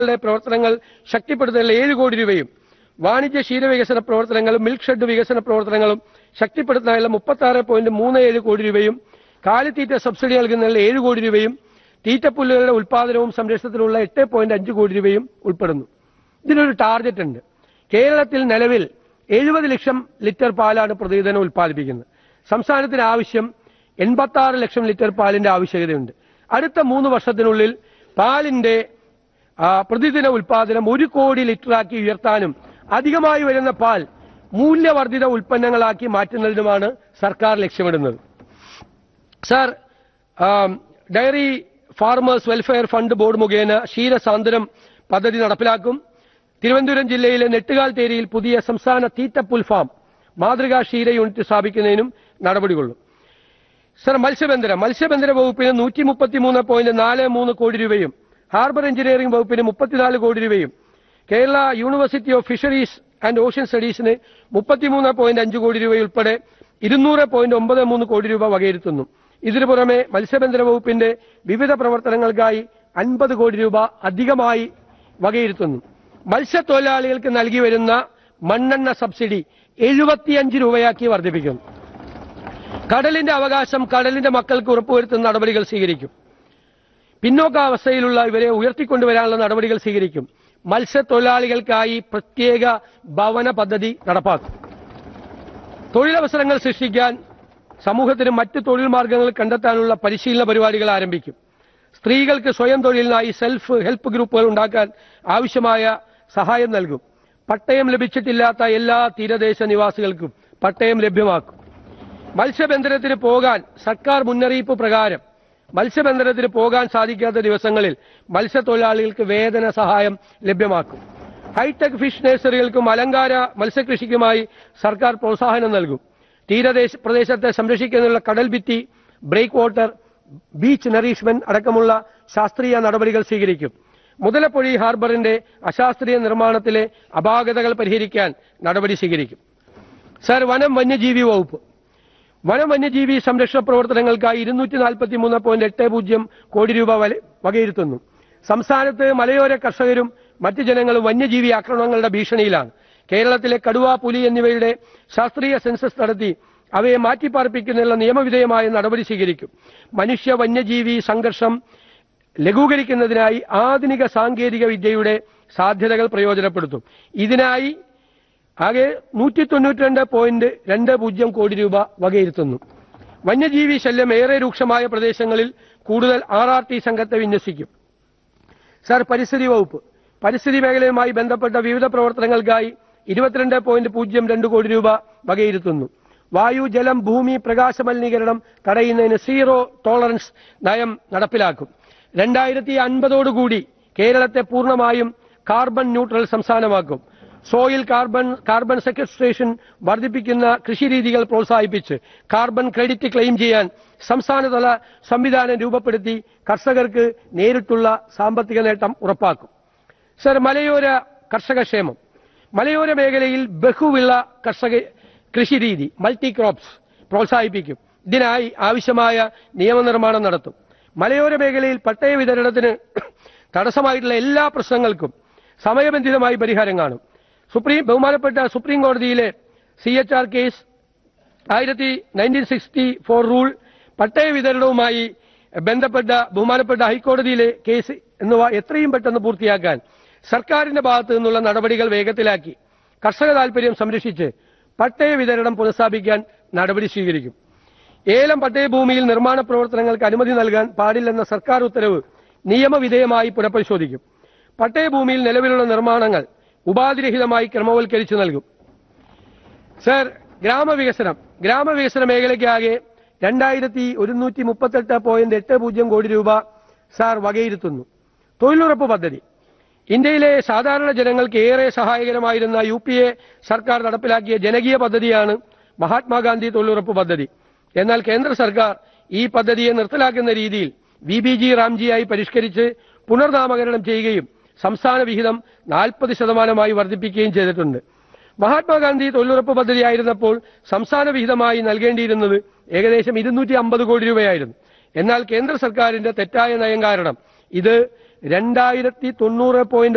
യുടെ പ്രവർത്തനങ്ങൾ ശക്തിപ്പെടുത്തുന്നതിൽ ഏഴ് കോടി രൂപയും വാണിജ്യ ക്ഷീര വികസന പ്രവർത്തനങ്ങളും മിൽക്ക് ഷെഡ് വികസന പ്രവർത്തനങ്ങളും ശക്തിപ്പെടുത്തുന്നതിനുള്ള മുപ്പത്തി ആറ് പോയിന്റ് മൂന്ന് ഏഴ് കോടി രൂപയും കാലിത്തീറ്റ സബ്സിഡി നൽകുന്നതിൽ ഏഴ് കോടി രൂപയും തീറ്റപ്പുല്ലുകളുടെ ഉൽപാദനവും സംരക്ഷണത്തിനുള്ള എട്ട് പോയിന്റ് അഞ്ച് കോടി രൂപയും ഉൾപ്പെടുന്നു ഇതിനൊരു ടാർഗറ്റ് ഉണ്ട് കേരളത്തിൽ നിലവിൽ എഴുപത് ലക്ഷം ലിറ്റർ പാലാണ് പ്രതിദിനം ഉൽപ്പാദിപ്പിക്കുന്നത് സംസ്ഥാനത്തിന് ആവശ്യം എൺപത്തി ആറ് ലക്ഷം ലിറ്റർ പാലിന്റെ ആവശ്യകതയുണ്ട് അടുത്ത മൂന്ന് വർഷത്തിനുള്ളിൽ പാലിന്റെ ആ, പ്രതിദിന ഉൽപാദനം ഒരു കോടി ലിറ്ററാക്കി ഉയർത്താനും അധികമായി വരുന്ന പാൽ മൂല്യവർദ്ധിത ഉൽപ്പന്നങ്ങളാക്കി മാറ്റുന്നതിനുമാണ് സർക്കാർ ലക്ഷ്യമിടുന്നത് sir um, dairy farmers welfare fund board മുഖേന ക്ഷീരസാന്ത്വനം പദ്ധതി നടപ്പിലാക്കും തിരുവനന്തപുരം ജില്ലയിലെ നെട്ടുകാൽ തേരിയിൽ പുതിയ സംസ്ഥാന തീറ്റപ്പുൽ ഫാം മാതൃകാ ക്ഷീര യൂണിറ്റ് സ്ഥാപിക്കുന്നതിനും നടപടികൊള്ളും സർ മത്സ്യബന്ധനം മത്സ്യബന്ധന വകുപ്പിന് നൂറ്റി മുപ്പത്തിമൂന്ന് പോയിന്റ് നാല് മൂന്ന് കോടി രൂപയും ഹാർബർ എഞ്ചിനീയറിംഗ് വകുപ്പിന് മുപ്പത്തിനാല് കോടി രൂപയും Kerala university of fisheries and ocean സ്റ്റഡീസിന് മുപ്പത്തിമൂന്ന് പോയിന്റ് അഞ്ച് കോടി രൂപയുൾപ്പെടെ ഇരുന്നൂറ് പോയിന്റ് ഒമ്പത് മൂന്ന് കോടി രൂപ വകയിരുത്തുന്നു ഇതിനു പുറമെ മത്സ്യബന്ധന വകുപ്പിന്റെ വിവിധ പ്രവർത്തനങ്ങൾക്കായി അൻപത് കോടി രൂപ അധികമായി വകയിരുത്തുന്നു മത്സ്യത്തൊഴിലാളികൾക്ക് നൽകി വരുന്ന മണ്ണെണ്ണ സബ്സിഡി എഴുപത്തിയഞ്ച് രൂപയാക്കി വർദ്ധിപ്പിക്കുന്നു കടലിന്റെ അവകാശം കടലിന്റെ മക്കൾക്ക് ഉറപ്പുവരുത്തുന്ന നടപടികൾ സ്വീകരിക്കും പിന്നോക്കാവസ്ഥയിലുള്ള ഇവരെ ഉയർത്തിക്കൊണ്ടുവരാനുള്ള നടപടികൾ സ്വീകരിക്കും മത്സ്യത്തൊഴിലാളികൾക്കായി പ്രത്യേക ഭവന പദ്ധതി നടപ്പാക്കും തൊഴിലവസരങ്ങൾ സൃഷ്ടിക്കാൻ സമൂഹത്തിന് മറ്റ് തൊഴിൽ മാർഗങ്ങൾ കണ്ടെത്താനുള്ള പരിശീലന പരിപാടികൾ ആരംഭിക്കും സ്ത്രീകൾക്ക് സ്വയം തൊഴിലിനായി സെൽഫ് ഹെൽപ്പ് ഗ്രൂപ്പുകൾ ഉണ്ടാക്കാൻ ആവശ്യമായ സഹായം നൽകും പട്ടയം ലഭിച്ചിട്ടില്ലാത്ത എല്ലാ തീരദേശ നിവാസികൾക്കും പട്ടയം ലഭ്യമാക്കും മത്സ്യബന്ധനത്തിന് പോകാൻ സർക്കാർ മുന്നറിയിപ്പ് പ്രകാരം മത്സ്യബന്ധനത്തിന് പോകാൻ സാധിക്കാത്ത ദിവസങ്ങളിൽ മത്സ്യത്തൊഴിലാളികൾക്ക് വേതന സഹായം ലഭ്യമാക്കും ഹൈടെക് ഫിഷ് നഴ്സറികൾക്കും അലങ്കാര മത്സ്യകൃഷിക്കുമായി സർക്കാർ പ്രോത്സാഹനം നൽകും തീരദേശ പ്രദേശത്തെ സംരക്ഷിക്കുന്നതിനുള്ള കടൽ ഭിത്തി ബ്രേക്ക് വാട്ടർ ബീച്ച് നറീഷ്മെന്റ് അടക്കമുള്ള ശാസ്ത്രീയ നടപടികൾ സ്വീകരിക്കും മുതലപ്പൊഴി ഹാർബറിന്റെ അശാസ്ത്രീയ നിർമ്മാണത്തിലെ അപാകതകൾ പരിഹരിക്കാൻ നടപടി സ്വീകരിക്കും സർ വനം വന്യജീവി വകുപ്പ് വനം വന്യജീവി സംരക്ഷണ പ്രവർത്തനങ്ങൾക്കായി ഇരുന്നൂറ്റി നാൽപ്പത്തി മൂന്ന് പോയിന്റ് എട്ട് പൂജ്യം കോടി രൂപ വല- വകയിരുത്തുന്നു സംസ്ഥാനത്ത് മലയോര കർഷകരും മറ്റ് ജനങ്ങളും വന്യജീവി ആക്രമണങ്ങളുടെ ഭീഷണിയിലാണ് കേരളത്തിലെ കടുവ പുലി എന്നിവയുടെ ശാസ്ത്രീയ സെൻസസ് നടത്തി അവയെ മാറ്റിപ്പാർപ്പിക്കുന്നതിനുള്ള നിയമവിധേയമായ നടപടി സ്വീകരിക്കും മനുഷ്യ വന്യജീവി സംഘർഷം ലഘൂകരിക്കുന്നതിനായി ആധുനിക സാങ്കേതിക വിദ്യയുടെ സാധ്യതകൾ പ്രയോജനപ്പെടുത്തും ഇതിനായി ആകെ നൂറ്റി തൊണ്ണൂറ്റി രണ്ട് പോയിന്റ് രണ്ട് പൂജ്യം കോടി രൂപ വകയിരുത്തുന്നു വന്യജീവി ശല്യം ഏറെ രൂക്ഷമായ പ്രദേശങ്ങളിൽ കൂടുതൽ ആർ ആർ ടി സംഘത്തെ വിന്യസിക്കും സാർ പരിസ്ഥിതി വകുപ്പ് പരിസ്ഥിതി മേഖലയുമായി ബന്ധപ്പെട്ട വിവിധ പ്രവർത്തനങ്ങൾക്കായി ഇരുപത്തിരണ്ട് പോയിന്റ് പൂജ്യം രണ്ട് കോടി രൂപ വകയിരുത്തുന്നു വായു ജലം ഭൂമി പ്രകാശ മലിനീകരണം തടയുന്നതിന് സീറോ ടോളറൻസ് നയം നടപ്പിലാക്കും രണ്ടായിരത്തി അൻപതോടുകൂടി കേരളത്തെ പൂർണ്ണമായും കാർബൺ ന്യൂട്രൽ സംസ്ഥാനമാക്കും സോയിൽ കാർബൺ കാർബൺ സെക്വസ്ട്രേഷൻ വർദ്ധിപ്പിക്കുന്ന കൃഷിരീതികൾ പ്രോത്സാഹിപ്പിച്ച് കാർബൺ ക്രെഡിറ്റ് ക്ലെയിം ചെയ്യാൻ സംസ്ഥാനതല സംവിധാനം രൂപപ്പെടുത്തി കർഷകർക്ക് നേരിട്ടുള്ള സാമ്പത്തിക നേട്ടം ഉറപ്പാക്കും സർ മലയോര കർഷകക്ഷേമം മലയോര മേഖലയിൽ ബഹുവിള കർഷക കൃഷിരീതി മൾട്ടി ക്രോപ്സ് പ്രോത്സാഹിപ്പിക്കും ഇതിനായി ആവശ്യമായ നിയമനിർമ്മാണം നടത്തും മലയോര മേഖലയിൽ പട്ടയ വിതരണത്തിന് തടസ്സമായിട്ടുള്ള എല്ലാ പ്രശ്നങ്ങൾക്കും സമയബന്ധിതമായി പരിഹാരം കാണും സുപ്രീം ബഹുമാനപ്പെട്ട സുപ്രീം കോടതിയിലെ സി എച്ച് ആർ കേസ് ആയിരത്തി നയൻറ്റീൻ സിക്സ്റ്റി ഫോർ റൂൾ പട്ടയ വിതരണവുമായി ബന്ധപ്പെട്ട ബഹുമാനപ്പെട്ട ഹൈക്കോടതിയിലെ കേസ് എന്നിവ എത്രയും പെട്ടെന്ന് പൂർത്തിയാക്കാൻ സർക്കാരിന്റെ ഭാഗത്തു നിന്നുള്ള നടപടികൾ വേഗത്തിലാക്കി കർഷക താൽപര്യം സംരക്ഷിച്ച് പട്ടയ വിതരണം പുനഃസ്ഥാപിക്കാൻ നടപടി സ്വീകരിക്കും ഏലം പട്ടയഭൂമിയിൽ നിർമ്മാണ പ്രവർത്തനങ്ങൾക്ക് അനുമതി നൽകാൻ പാടില്ലെന്ന സർക്കാർ ഉത്തരവ് നിയമവിധേയമായി പുനഃപരിശോധിക്കും പട്ടയഭൂമിയിൽ നിലവിലുള്ള നിർമ്മാണങ്ങൾ ഉപാധിരഹിതമായി ക്രമവൽക്കരിച്ചു നൽകും സർ ഗ്രാമവികസനം ഗ്രാമവികസന മേഖലയ്ക്കാകെ രണ്ടായിരത്തി ഒരുന്നൂറ്റി മുപ്പത്തെട്ട് പോയിന്റ് എട്ട് പൂജ്യം കോടി രൂപ സാർ വകയിരുത്തുന്നു തൊഴിലുറപ്പ് പദ്ധതി ഇന്ത്യയിലെ സാധാരണ ജനങ്ങൾക്ക് ഏറെ സഹായകരമായിരുന്ന യു പി എ സർക്കാർ നടപ്പിലാക്കിയ ജനകീയ പദ്ധതിയാണ് മഹാത്മാഗാന്ധി തൊഴിലുറപ്പ് പദ്ധതി എന്നാൽ കേന്ദ്ര സർക്കാർ ഈ പദ്ധതിയെ നിർത്തലാക്കുന്ന രീതിയിൽ വി ബി ജി റാംജിയായി പരിഷ്കരിച്ച് പുനർനാമകരണം ചെയ്യുകയും സംസ്ഥാന വിഹിതം നാൽപ്പത് ശതമാനമായി വർദ്ധിപ്പിക്കുകയും ചെയ്തിട്ടുണ്ട് മഹാത്മാഗാന്ധി തൊഴിലുറപ്പ് പദ്ധതിയായിരുന്നപ്പോൾ സംസ്ഥാന വിഹിതമായി നൽകേണ്ടിയിരുന്നത് ഏകദേശം ഇരുന്നൂറ്റി അമ്പത് കോടി രൂപയായിരുന്നു എന്നാൽ കേന്ദ്ര സർക്കാരിന്റെ തെറ്റായ നയം കാരണം ഇത് രണ്ടായിരത്തി തൊണ്ണൂറ് പോയിന്റ്